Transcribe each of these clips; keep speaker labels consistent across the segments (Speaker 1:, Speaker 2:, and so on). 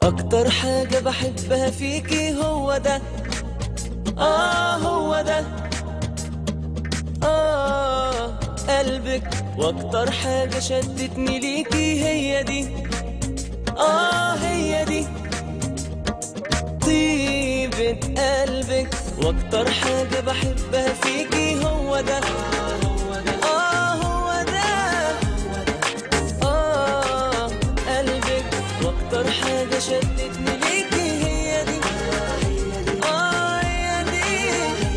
Speaker 1: أكتر حاجة بحبها فيكي هو ده آه هو ده آه قلبك وأكتر حاجة شدتني ليكي هي دي آه هي دي طيبة قلبك وأكتر حاجة بحبها فيكي هو ده آه هو ده آه قلبك وأكتر حاجة شدتني ليكي هي دي آه هي دي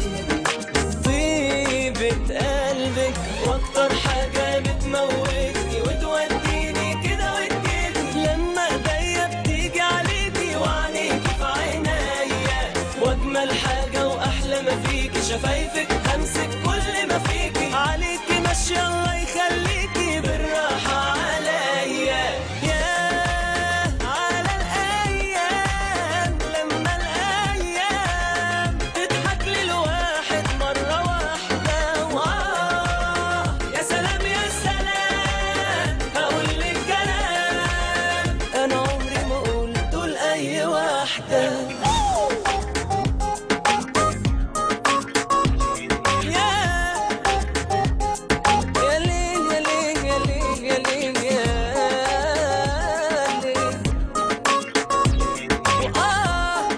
Speaker 1: طيبة قلبك وأكتر حاجة بتموتني وتوديني كده وتجيبني لما ايديا بتيجي عليكي وعينيكي في عينيا واجمل حاجة واحلى ما فيكي شفايفك همسك كل ما فيكي عليكي ماشية الله يخليكي بالراحة عليا يا على الايام لما الايام تضحك للواحد مرة واحدة وآه يا سلام يا سلام هقول لك كلام انا عمري ما قلته لأي واحدة يا يا ليل يا ليل يا ليل يا ليل يا ليل وآه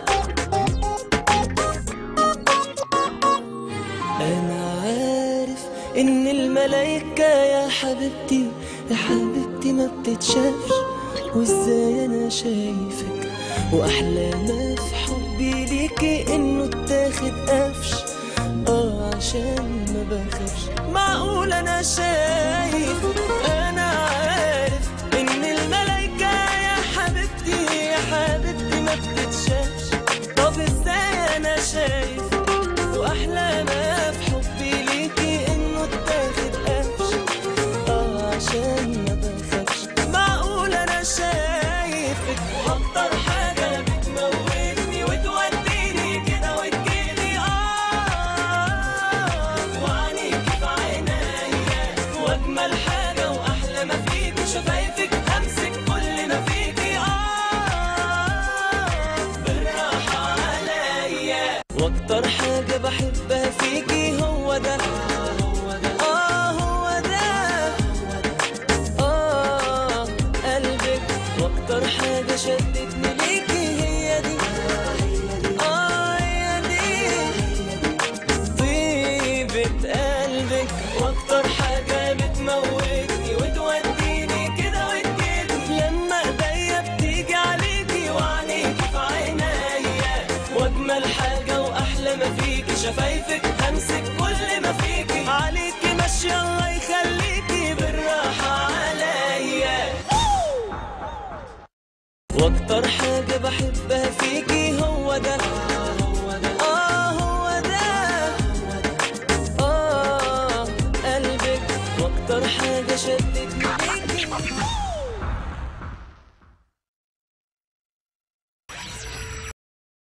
Speaker 1: أنا عارف إن الملايكة يا حبيبتي يا حبيبتي ما بتتشافش وإزاي أنا شايفك وأحلى ما في حبي ليكي إنه اتاخد قفش آه عشان ما بخافش معقول أنا شايف أنا عارف إن الملايكة يا حبيبتي يا حبيبتي ما بتتشافش طب إزاي أنا شايف واحلى ما في حبي ليكي انه اتاخد قفش اه عشان ما بخافش معقول انا شايفك واكتر حاجه بتموتني وتوديني كده وتجيلي اه وعينيكي في عينيا واجمل حاجه واحلى ما فيكي شفايفك همسك كل ما فيكي اه بالراحه عليا واكتر حاجة بحبها فيكي هو ده آه هو ده آه قلبك واكتر حاجة شدتني ليكي هي دي آه هي دي طيبة قلبك واكتر حاجة بتموتني وتوديني كده وتجيبني لما ايديا بتيجي عليكي وعينيكي في عينيا واجمل حاجة واحلى ما فيكي شفايفك همسك كل ما فيكي عليكي ماشية الله يخليكي بالراحة عليا واكتر حاجة بحبها فيكي هو ده آه هو ده آه قلبك واكتر حاجة شدتني